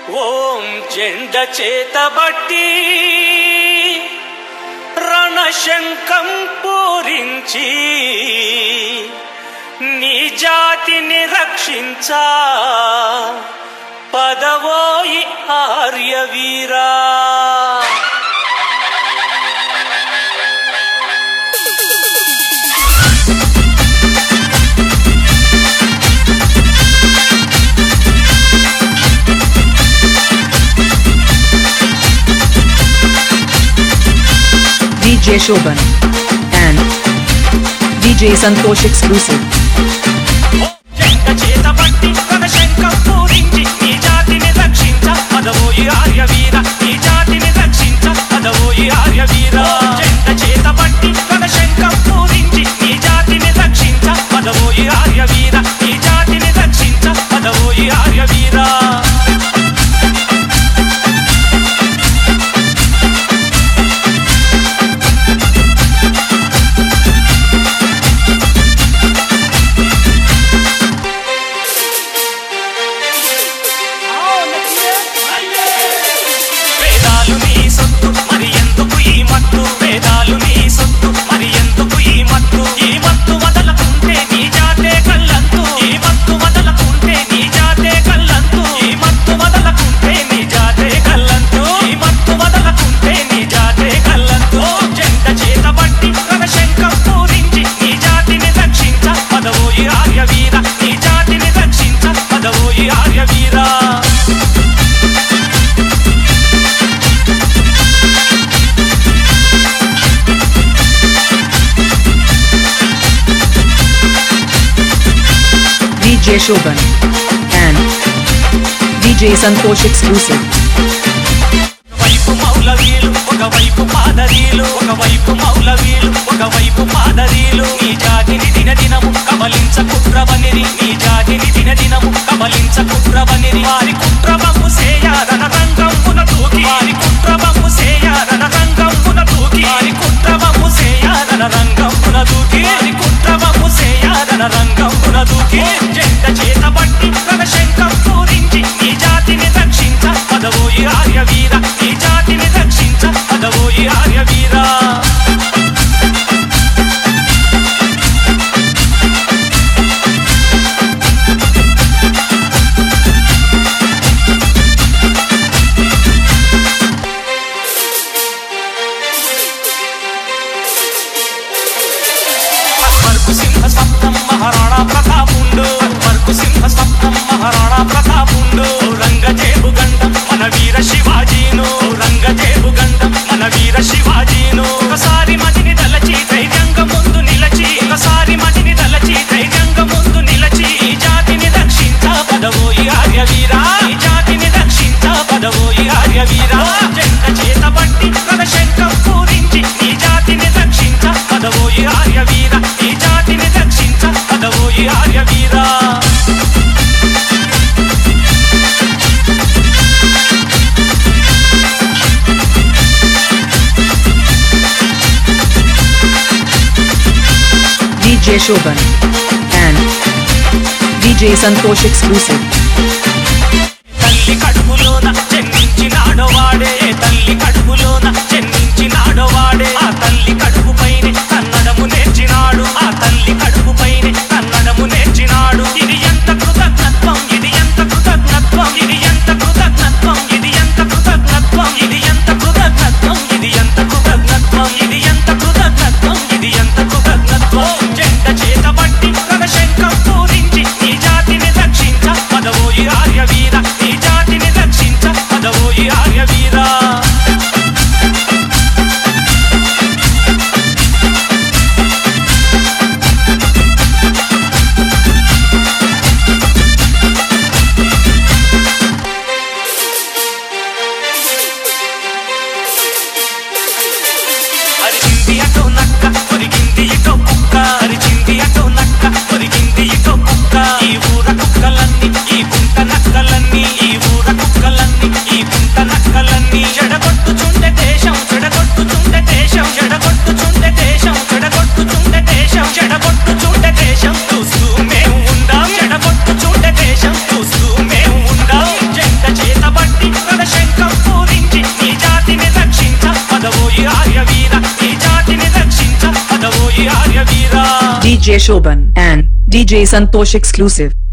ఓం జెండ చేతబట్టి రణశంఖం పూరించి నీ జాతిని రక్షించా పదవోయి ఆర్యవీరా DJ Shoban and DJ Santosh exclusive. జెండ చేతబట్టి రణశంఖం పూరించి నీ జాతిని రక్షించ పదవోయి ఆర్యవీర నీ జాతిని రక్షించ పదవోయి ఆర్యవీర జెండ చేతబట్టి రణశంఖం పూరించి నీ జాతిని రక్షించ పదవోయి ఆర్యవీర నీ జాతిని రక్షించ పదవోయి ఆర్యవీర వేదాలు నీ సొత్తు మరి ఎందుకు ఈ మత్తు వేదాలు నీ సొత్తు మరి ఎందుకు ఈ మత్తు ఈ మత్తు వదలకుంటే నీ జాతే కళ్ళంతు ఈ మత్తు వదలకుంటే నీ జాతే కళ్ళంతు ఈ మత్తు వదలకుంటే నీ జాతే కళ్ళంతు ఈ మత్తు వదలకుంటే నీ జాతే కళ్ళంతు జంట చేత బట్టి రణశంఖం పూరించి నీ జాతిని రక్షించ పదవోయి ఆర్యవీర నీ జాతిని రక్షించ పదవోయి ఆర్యవీరా DJ Shoban and DJ Santosh exclusive. వైపు మౌలవీలు ఒకవైపు పాదరీలు ఒకవైపు మౌలవీలు ఒకవైపు పాదరీలు నీ జాతిని దినదినము కబలించ కుట్రవనిరి నీ జాతిని దినదినము కబలించ కుట్రవనిరి వారి కుట్రవము సేయారన రంగంపున తూకి వారి కుట్రవము సేయారన రంగంపున తూకి వారి కుట్రవము సేయారన రంగంపున దూకి వారి కుట్రవము సేయారన రంగంపున దూకి జెండ చేత బట్టి రణశంఖం పూరించి నీ జాతిని రక్షించ పదవోయి ఆర్యవీర నీ జాతిని రక్షించ పదవోయి ఆర్యవీరా అక్బర్కు సింహ సప్తం మహారాణా ప్రతాపుండు అక్బర్కు సింహ సప్తం మహారాణా ప్రతాపుండు ఔరంగజేబు గండం మన వీర శివాజీను ఔరంగజేబు గండం మన వీర శివాజీను ఒకసారి మదిని తలచి ధైర్యంగా ముందు నిలచి ఒకసారి మదిని తలచి ధైర్యంగా ముందు నిలచి ఈ జాతిని రక్షించ పదవోయి ఆర్యవీరా ఈ జాతిని రక్షించ పదవోయి ఆర్యవీరా జెండ చేత బట్టి రణశంఖం పూరించి నీ జాతిని రక్షించ పదవోయి ఆర్యవీర ఈ జాతిని రక్షించ పదవోయి ఆర్యవీరా DJ Shoban and DJ Santosh exclusive. తల్లి కడుపులోన జన్మించినాడో వాడే తల్లి కడుపులోన జన్మించినాడో వాడే ఆ తల్లి కడుపు పైనే కన్నడము నేర్చినాడు ఆ తల్లి కడుపు పైనే కన్నడము నేర్చినాడు ఇది ఎంత కృతజ్ఞత్వం ఇది ఎంత కృతజ్ఞత్వం ఇది ఎంత కృతజ్ఞత్వం ఇది ఎంత కృతజ్ఞత్వం ఇది ఎంత కృతజ్ఞత్వం ఇది ఎంత కృతజ్ఞత్వం ఇది ఎంత కృతజ్ఞత్వం ఇది ఎంత కృతజ్ఞత్వం జెండ చేత బట్టి రణశంఖం పూరించి నీ జాతిని రక్షించ పదవోయి ఆర్యవీర నీ జాతిని రక్షించ పదవోయి ఆర్యవీరా అరిచింది అటో నక్క కొరిగింది ఇటో కుక్క అరిచింది అటో నక్క కొరిగింది ఇటో కుక్క ఈ ఊర కుక్కలన్నీ ఈ గుంట నక్కలన్నీ పదవోయి ఆర్యవీర ఈ జాతిని రక్షించ పదవోయి ఆర్యవీర DJ Shoban and DJ Santosh exclusive.